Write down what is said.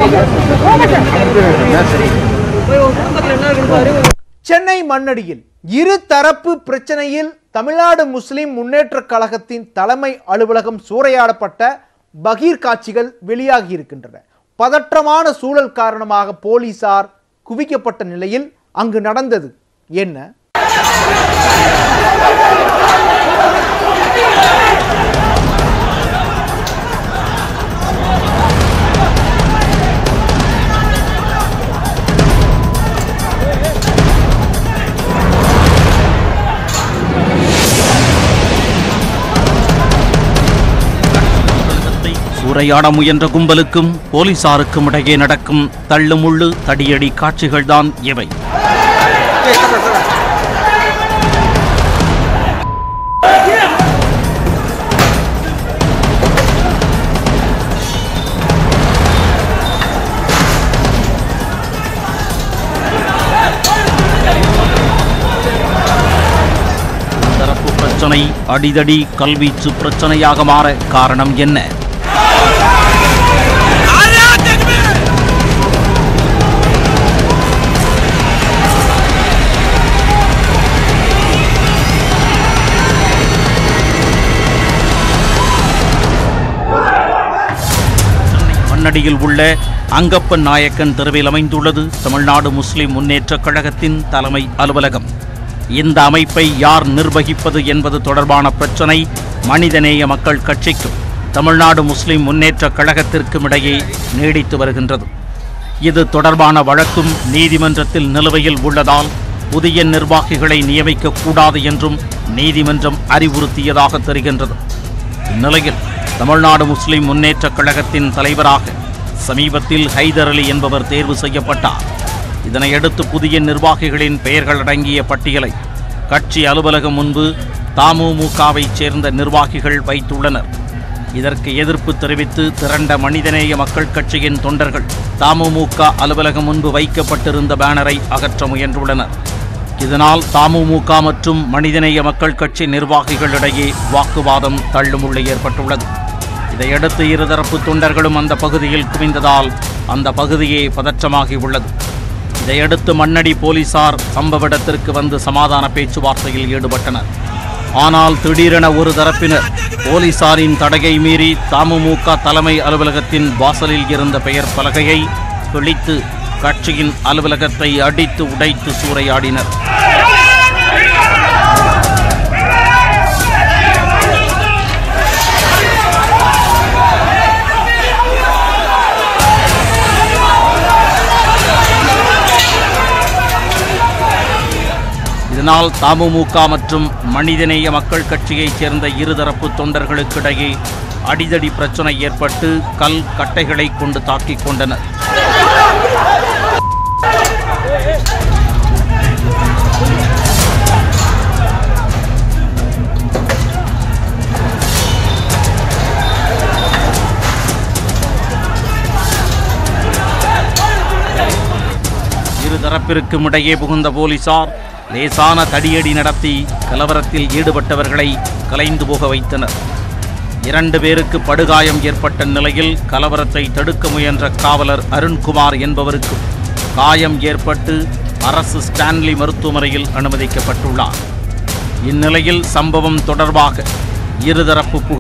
சென்னை மண்ணடியில் இரு தரப்பு பிரச்சனையில் தமிழ்நாடு முஸ்லிம் முன்னேற்றக் கழகத்தின் தலைமை அலுவலகம் சூறையாடப்பட்ட பகீர் காட்சிகள் வெளியாகி இருக்கின்றன பதற்றமான சூழல் காரணமாக போலீசார் குவிக்கப்பட்ட நிலையில் அங்கு நடந்தது என்ன அலுவலகத்தை சூறையாட முயன்ற கும்பலுக்கும் போலீசாருக்கும் இடையே நடக்கும் தள்ளுமுள்ளு தடியடி காட்சிகள்தான் இவை தரப்பு பிரச்சனை அடிதடி கல்வீச்சு பிரச்சனையாக மாற காரணம் என்ன சென்னை மண்ணடியில் உள்ள அங்கப்பன் நாயக்கன் தெருவில் அமைந்துள்ளது தமிழ்நாடு முஸ்லிம் முன்னேற்றக் கழகத்தின் தலைமை அலுவலகம் இந்த அமைப்பை யார் நிர்வகிப்பது என்பது தொடர்பான பிரச்சனை மனிதநேய மக்கள் கட்சிக்கும் தமிழ்நாடு முஸ்லிம் முன்னேற்றக் கழகத்திற்கும் இடையே நீடித்து வருகின்றது இது தொடர்பான வழக்கும் நீதிமன்றத்தில் நிலுவையில் உள்ளதால் புதிய நிர்வாகிகளை நியமிக்க கூடாது என்றும் நீதிமன்றம் அறிவுறுத்தியதாக தெரிகின்றது இந்நிலையில் தமிழ்நாடு முஸ்லிம் முன்னேற்றக் கழகத்தின் தலைவராக சமீபத்தில் ஹைதர் அலி என்பவர் தேர்வு செய்யப்பட்டார் இதனையடுத்து புதிய நிர்வாகிகளின் பெயர்கள் அடங்கிய பட்டியலை கட்சி அலுவலகம் முன்பு தமுமுகவைச் சேர்ந்த நிர்வாகிகள் வைத்துள்ளனர் இதற்கு எதிர்ப்பு தெரிவித்து திரண்ட மனிதநேய மக்கள் கட்சியின் தொண்டர்கள் தமுமுக அலுவலகம் முன்பு வைக்கப்பட்டிருந்த பேனரை அகற்ற முயன்றுள்ளனர் இதனால் தமுமுக மற்றும் மனிதநேய மக்கள் கட்சி நிர்வாகிகளிடையே வாக்குவாதம் தள்ளுமுள்ளு ஏற்பட்டுள்ளது இதையடுத்து இருதரப்பு தொண்டர்களும் அந்த பகுதியில் குவிந்ததால் அந்த பகுதியே பதற்றமாகி உள்ளது இதையடுத்து மண்ணடி போலீசார் சம்பவ இடத்திற்கு வந்து சமாதான பேச்சுவார்த்தையில் ஈடுபட்டனர் ஆனால் திடீரென ஒரு தரப்பினர் போலீசாரின் தடையை மீறி தமுமுக தலைமை அலுவலகத்தின் வாசலில் இருந்த பெயர் பலகையை கிழித்து கட்சியின் அலுவலகத்தை அடித்து உடைத்து சூறையாடினர் இதனால் தமுமுக மற்றும் மனிதநேய மக்கள் கட்சியைச் சேர்ந்த இருதரப்பு தொண்டர்களுக்கிடையே அடிதடி பிரச்சனை ஏற்பட்டு கல் கட்டைகளை கொண்டு தாக்கிக் கொண்டனர் இரு தரப்பிற்கும் இடையே புகுந்த போலீசார் லேசான தடியடி நடத்தி கலவரத்தில் ஈடுபட்டவர்களை கலைந்து போக வைத்தனர் இரண்டு பேருக்கு படுகாயம் ஏற்பட்ட நிலையில் கலவரத்தை தடுக்க முயன்ற காவலர் அருண்குமார் என்பவருக்கும் காயம் ஏற்பட்டு அரசு ஸ்டான்லி மருத்துவமனையில் அனுமதிக்கப்பட்டுள்ளார் இந்நிலையில் சம்பவம் தொடர்பாக இருதரப்பு புகார்